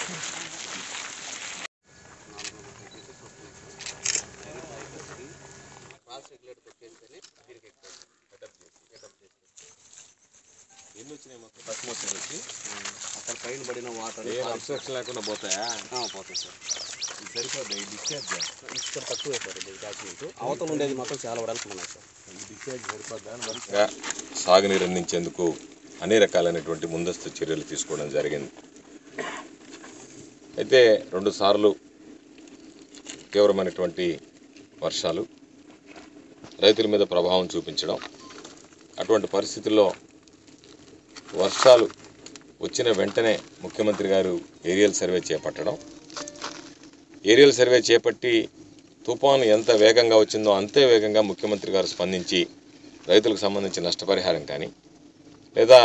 ఎన్ని వచ్చినాయి మొత్తం ఫస్ట్ మొత్తం వచ్చి అక్కడ పైన పడిన వాటర్ ఏం అబ్స్ట్రక్షన్ లేకుండా పోతాయా పోతుంది సార్ ఇది సరిపోద్ది ఈ డిశ్చార్జ్ ఇక్కడ తక్కువ సార్ ఇది డాక్యుమెంట్ అవతల ఉండేది మొత్తం చాలా వరకు ఉన్నాయి సార్ ఈ డిశ్చార్జ్ సరిపోద్దా సాగునీరు అందించేందుకు అన్ని రకాలైనటువంటి ముందస్తు చర్యలు తీసుకోవడం జరిగింది అయితే రెండు సార్లు తీవ్రమైనటువంటి వర్షాలు రైతుల మీద ప్రభావం చూపించడం అటువంటి పరిస్థితుల్లో వర్షాలు వచ్చిన వెంటనే ముఖ్యమంత్రి గారు ఏరియల్ సర్వే చేపట్టడం ఏరియల్ సర్వే చేపట్టి తుఫాను ఎంత వేగంగా వచ్చిందో అంతే వేగంగా ముఖ్యమంత్రి గారు స్పందించి రైతులకు సంబంధించి నష్టపరిహారం కానీ లేదా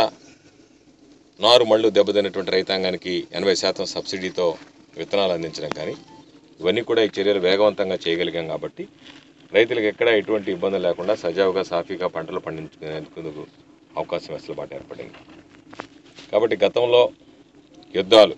నారు మళ్ళు దెబ్బతిన్నటువంటి రైతాంగానికి ఎనభై శాతం సబ్సిడీతో విత్తనాలు అందించడం కానీ ఇవన్నీ కూడా ఈ చర్యలు వేగవంతంగా చేయగలిగాం కాబట్టి రైతులకు ఎక్కడ ఎటువంటి ఇబ్బందులు లేకుండా సజావుగా సాఫీగా పంటలు పండించుకునేందుకు అవకాశం వెసులుబాటు ఏర్పడింది కాబట్టి గతంలో యుద్ధాలు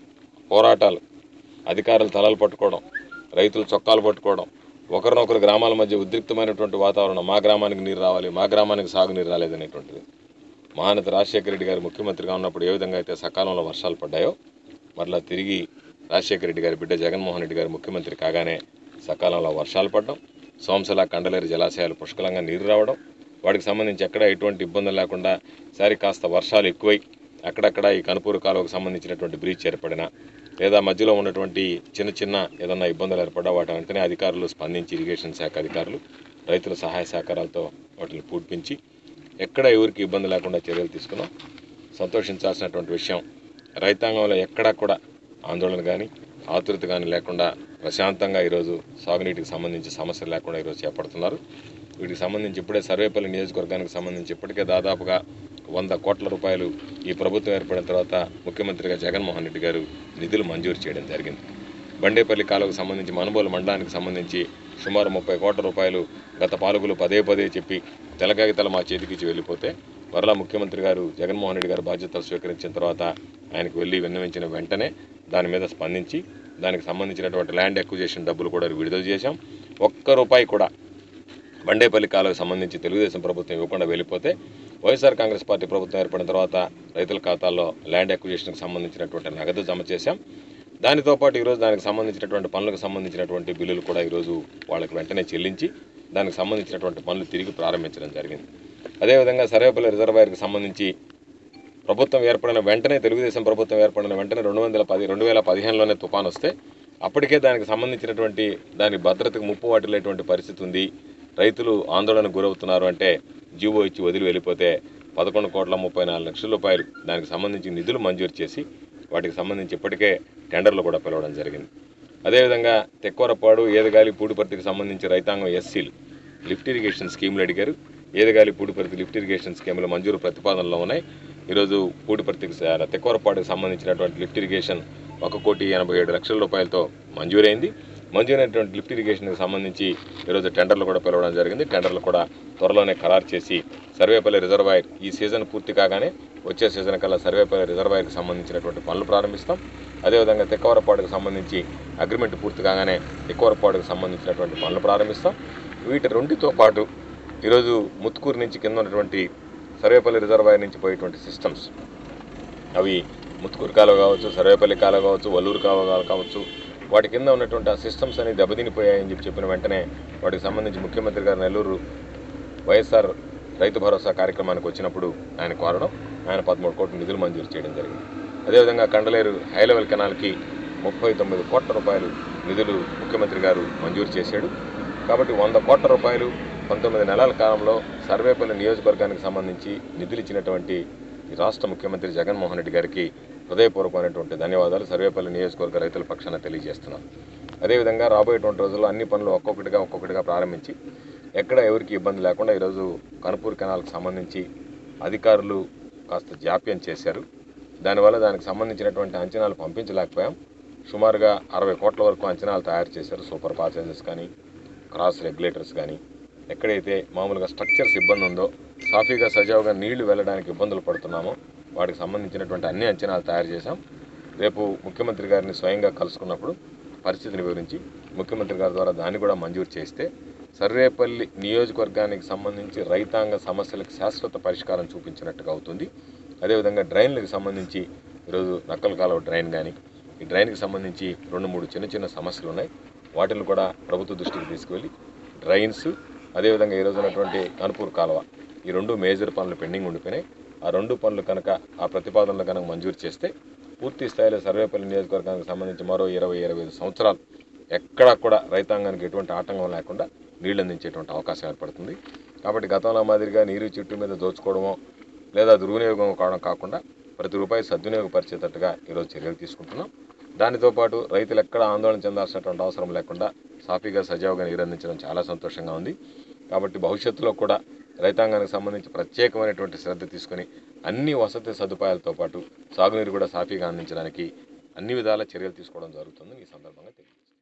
పోరాటాలు అధికారులు తలలు పట్టుకోవడం రైతులు చొక్కాలు పట్టుకోవడం ఒకరినొకరు గ్రామాల మధ్య ఉద్రిక్తమైనటువంటి వాతావరణం మా గ్రామానికి నీరు రావాలి మా గ్రామానికి సాగునీరు రాలేదనేటువంటిది మహానేత రాజశేఖర రెడ్డి గారు ముఖ్యమంత్రిగా ఉన్నప్పుడు ఏ విధంగా అయితే సకాలంలో వర్షాలు పడ్డాయో మరలా తిరిగి రాజశేఖర రెడ్డి గారి బిడ్డ జగన్మోహన్ రెడ్డి గారు ముఖ్యమంత్రి కాగానే సకాలంలో వర్షాలు పడడం సోమశల కండలేరు జలాశయాలు పుష్కలంగా నీరు రావడం వాటికి సంబంధించి ఎక్కడ ఎటువంటి ఇబ్బందులు లేకుండా సరి కాస్త వర్షాలు ఎక్కువై అక్కడక్కడ ఈ కనుపూరు కాలువకు సంబంధించినటువంటి బ్రీచ్ ఏర్పడిన లేదా మధ్యలో ఉన్నటువంటి చిన్న చిన్న ఏదన్నా ఇబ్బందులు ఏర్పడ్డా వాటి వెంటనే అధికారులు స్పందించి ఇరిగేషన్ శాఖ అధికారులు రైతుల సహాయ సహకారాలతో వాటిని పూడ్పించి ఎక్కడ ఎవరికి ఇబ్బంది లేకుండా చర్యలు తీసుకున్నాం సంతోషించాల్సినటువంటి విషయం రైతాంగంలో ఎక్కడా కూడా ఆందోళన కానీ ఆతురత కానీ లేకుండా ప్రశాంతంగా ఈరోజు సాగునీటికి సంబంధించి సమస్యలు లేకుండా ఈరోజు చేపడుతున్నారు వీటికి సంబంధించి ఇప్పుడే సర్వేపల్లి నియోజకవర్గానికి సంబంధించి ఇప్పటికే దాదాపుగా వంద కోట్ల రూపాయలు ఈ ప్రభుత్వం ఏర్పడిన తర్వాత ముఖ్యమంత్రిగా జగన్మోహన్ రెడ్డి గారు నిధులు మంజూరు చేయడం జరిగింది బండేపల్లి కాలువకు సంబంధించి మనుబోలు మండలానికి సంబంధించి సుమారు ముప్పై కోట్ల రూపాయలు గత పాలకులు పదే పదే చెప్పి తెలకాగితలు మా చేతికిచ్చి వెళ్ళిపోతే మరలా ముఖ్యమంత్రి గారు జగన్మోహన్ రెడ్డి గారు బాధ్యతలు స్వీకరించిన తర్వాత ఆయనకు వెళ్ళి విన్నవించిన వెంటనే దాని మీద స్పందించి దానికి సంబంధించినటువంటి ల్యాండ్ అక్విజేషన్ డబ్బులు కూడా విడుదల చేశాం ఒక్క రూపాయి కూడా బండేపల్లి కాలువకు సంబంధించి తెలుగుదేశం ప్రభుత్వం ఇవ్వకుండా వెళ్ళిపోతే వైఎస్ఆర్ కాంగ్రెస్ పార్టీ ప్రభుత్వం ఏర్పడిన తర్వాత రైతుల ఖాతాల్లో ల్యాండ్ అక్విజిషన్కి సంబంధించినటువంటి నగదు జమ చేశాం దానితో పాటు ఈరోజు దానికి సంబంధించినటువంటి పనులకు సంబంధించినటువంటి బిల్లులు కూడా ఈరోజు వాళ్ళకి వెంటనే చెల్లించి దానికి సంబంధించినటువంటి పనులు తిరిగి ప్రారంభించడం జరిగింది అదేవిధంగా సర్వేపల్లి రిజర్వాయర్కి సంబంధించి ప్రభుత్వం ఏర్పడిన వెంటనే తెలుగుదేశం ప్రభుత్వం ఏర్పడిన వెంటనే రెండు వందల పది రెండు వేల పదిహేనులోనే తుఫాన్ వస్తే అప్పటికే దానికి సంబంధించినటువంటి దాని భద్రతకు ముప్పు వాటిల్లేటువంటి పరిస్థితి ఉంది రైతులు ఆందోళనకు గురవుతున్నారు అంటే జీవో ఇచ్చి వదిలి వెళ్ళిపోతే పదకొండు కోట్ల ముప్పై నాలుగు లక్షల రూపాయలు దానికి సంబంధించి నిధులు మంజూరు చేసి వాటికి సంబంధించి ఇప్పటికే టెండర్లు కూడా పిలవడం జరిగింది అదేవిధంగా తెక్కోరపాడు ఏదగాలి పూడిపర్తికి సంబంధించి రైతాంగం ఎస్సీలు లిఫ్ట్ ఇరిగేషన్ స్కీములు అడిగారు ఏదగాలి పూడిపర్తి లిఫ్ట్ ఇరిగేషన్ స్కీముల మంజూరు ప్రతిపాదనలో ఉన్నాయి ఈరోజు పూడిపర్తికి స- తెక్కోరపాడుకు సంబంధించినటువంటి లిఫ్ట్ ఇరిగేషన్ ఒక కోటి ఎనభై ఏడు లక్షల రూపాయలతో మంజూరైంది మంజూరైనటువంటి లిఫ్ట్ ఇరిగేషన్కి సంబంధించి ఈరోజు టెండర్లు కూడా పిలవడం జరిగింది టెండర్లు కూడా త్వరలోనే ఖరారు చేసి సర్వేపల్లి రిజర్వాయర్ ఈ సీజన్ పూర్తి కాగానే వచ్చే సీజన్ కల్లా సర్వేపల్లి రిజర్వాయర్కి సంబంధించినటువంటి పనులు ప్రారంభిస్తాం అదేవిధంగా తెక్కవరపాడుకు సంబంధించి అగ్రిమెంట్ పూర్తి కాగానే తెక్కవరపాడుకు సంబంధించినటువంటి పనులు ప్రారంభిస్తాం వీటి రెండితో పాటు ఈరోజు ముత్తుకూరు నుంచి కింద ఉన్నటువంటి సర్వేపల్లి రిజర్వాయర్ నుంచి పోయేటువంటి సిస్టమ్స్ అవి ముత్తుకూరు కాలువ కావచ్చు సర్వేపల్లి కాలువ కావచ్చు వల్లూరు కాలువ కావచ్చు వాటి కింద ఉన్నటువంటి ఆ సిస్టమ్స్ అనేవి దెబ్బతినిపోయాయని చెప్పి చెప్పిన వెంటనే వాటికి సంబంధించి ముఖ్యమంత్రి గారు నెల్లూరు వైఎస్ఆర్ రైతు భరోసా కార్యక్రమానికి వచ్చినప్పుడు ఆయన కోరడం ఆయన పదమూడు కోట్ల నిధులు మంజూరు చేయడం జరిగింది అదేవిధంగా కండలేరు హై లెవెల్ కెనాల్కి ముప్పై తొమ్మిది కోట్ల రూపాయలు నిధులు ముఖ్యమంత్రి గారు మంజూరు చేశాడు కాబట్టి వంద కోట్ల రూపాయలు పంతొమ్మిది నెలల కాలంలో సర్వేపల్లి నియోజకవర్గానికి సంబంధించి నిధులు ఇచ్చినటువంటి ఈ రాష్ట్ర ముఖ్యమంత్రి జగన్మోహన్ రెడ్డి గారికి హృదయపూర్వకమైనటువంటి ధన్యవాదాలు సర్వేపల్లి నియోజకవర్గ రైతుల పక్షాన తెలియజేస్తున్నాను అదేవిధంగా రాబోయేటువంటి రోజుల్లో అన్ని పనులు ఒక్కొక్కటిగా ఒక్కొక్కటిగా ప్రారంభించి ఎక్కడ ఎవరికి ఇబ్బంది లేకుండా ఈరోజు కనుపూర్ కెనాల్కి సంబంధించి అధికారులు కాస్త జాప్యం చేశారు దానివల్ల దానికి సంబంధించినటువంటి అంచనాలు పంపించలేకపోయాం సుమారుగా అరవై కోట్ల వరకు అంచనాలు తయారు చేశారు సూపర్ పాసేజెస్ కానీ క్రాస్ రెగ్యులేటర్స్ కానీ ఎక్కడైతే మామూలుగా స్ట్రక్చర్స్ ఇబ్బంది ఉందో సాఫీగా సజావుగా నీళ్లు వెళ్ళడానికి ఇబ్బందులు పడుతున్నామో వాటికి సంబంధించినటువంటి అన్ని అంచనాలు తయారు చేశాం రేపు ముఖ్యమంత్రి గారిని స్వయంగా కలుసుకున్నప్పుడు పరిస్థితిని వివరించి ముఖ్యమంత్రి గారి ద్వారా దాన్ని కూడా మంజూరు చేస్తే సర్వేపల్లి నియోజకవర్గానికి సంబంధించి రైతాంగ సమస్యలకు శాశ్వత పరిష్కారం చూపించినట్టుగా అవుతుంది అదేవిధంగా డ్రైన్లకు సంబంధించి ఈరోజు నక్కల కాలువ డ్రైన్ కానీ ఈ డ్రైన్కి సంబంధించి రెండు మూడు చిన్న చిన్న సమస్యలు ఉన్నాయి వాటిని కూడా ప్రభుత్వ దృష్టికి తీసుకువెళ్ళి డ్రైన్స్ అదేవిధంగా ఈ రోజు ఉన్నటువంటి కనుపూర్ కాలువ ఈ రెండు మేజర్ పనులు పెండింగ్ ఉండిపోయినాయి ఆ రెండు పనులు కనుక ఆ ప్రతిపాదనలు కనుక మంజూరు చేస్తే పూర్తి స్థాయిలో సర్వేపల్లి నియోజకవర్గానికి సంబంధించి మరో ఇరవై ఇరవై ఐదు సంవత్సరాలు ఎక్కడా కూడా రైతాంగానికి ఎటువంటి ఆటంకం లేకుండా నీళ్ళు అందించేటువంటి అవకాశం ఏర్పడుతుంది కాబట్టి గతంలో మాదిరిగా నీరు చెట్టు మీద దోచుకోవడమో లేదా దుర్వినియోగం కావడం కాకుండా ప్రతి రూపాయి సద్వినియోగపరిచేటట్టుగా ఈరోజు చర్యలు తీసుకుంటున్నాం దానితో పాటు రైతులు ఎక్కడ ఆందోళన చెందాల్సినటువంటి అవసరం లేకుండా సాఫీగా సజావుగా నీరు అందించడం చాలా సంతోషంగా ఉంది కాబట్టి భవిష్యత్తులో కూడా రైతాంగానికి సంబంధించి ప్రత్యేకమైనటువంటి శ్రద్ధ తీసుకొని అన్ని వసతి సదుపాయాలతో పాటు సాగునీరు కూడా సాఫీగా అందించడానికి అన్ని విధాల చర్యలు తీసుకోవడం జరుగుతుందని ఈ సందర్భంగా తెలియజేస్తాను